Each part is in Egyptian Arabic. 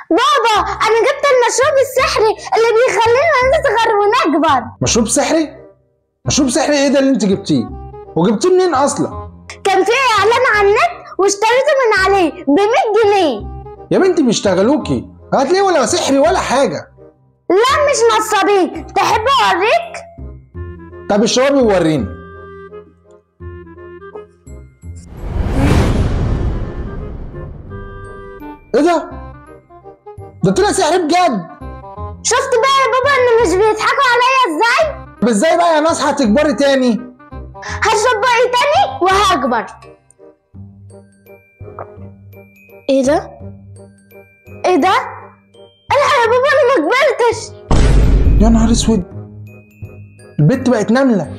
بابا انا جبت المشروب السحري اللي بيخلينا نصغر ونكبر مشروب سحري مشروب سحري ايه ده اللي انت جبتيه وجبتيه منين اصلا كان في اعلان على النت واشتريته من عليه ب 100 جنيه يا بنتي بيشتغلوكي هتلاقيه ولا سحري ولا حاجه لا مش نصابين تحب اوريك طب اشربي ووريني ايه ده ده طلع سحري بجد شفت بقى يا بابا ان مش بيضحكوا عليا ازاي طب ازاي بقى يا ناس هتكبري تاني هشرب بقى تاني وهكبر ايه ده ايه ده الحق يا بابا انا ما كبرتش يا نهار اسود البت بقت نمله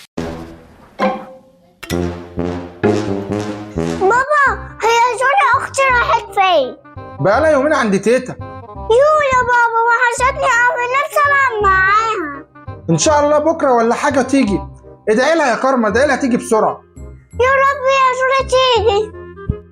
بابا هي جولي اختي راحت فين بقالها يومين عند تيتا يو يا بابا وحشتني قوي نفسي العب معاها ان شاء الله بكره ولا حاجه تيجي ادعي لها يا كارما ادعي لها تيجي بسرعه يا رب يا جولي تيجي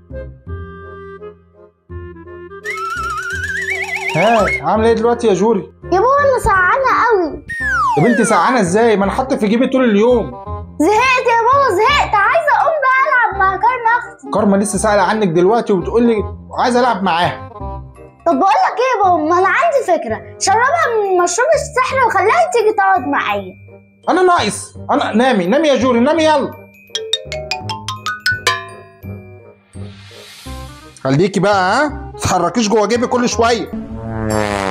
ها عامله ايه دلوقتي يا جوري يا بابا انا سعانة قوي يا بنتي سعانه ازاي ما انا حاطه في جيبي طول اليوم زهقت يا بابا زهقت عايزه اقوم بقى العب مع كارما اختي كارما لسه سائله عنك دلوقتي وبتقول لي عايزه العب معاها طب بقول لك ايه يا بابا ما انا عندي فكره شربها من مشروب السحر وخليها تيجي تقعد معايا انا ناقص انا نامي نامي يا جوري نامي يلا خليكي بقى ها تتحركيش جوه جيبي كل شويه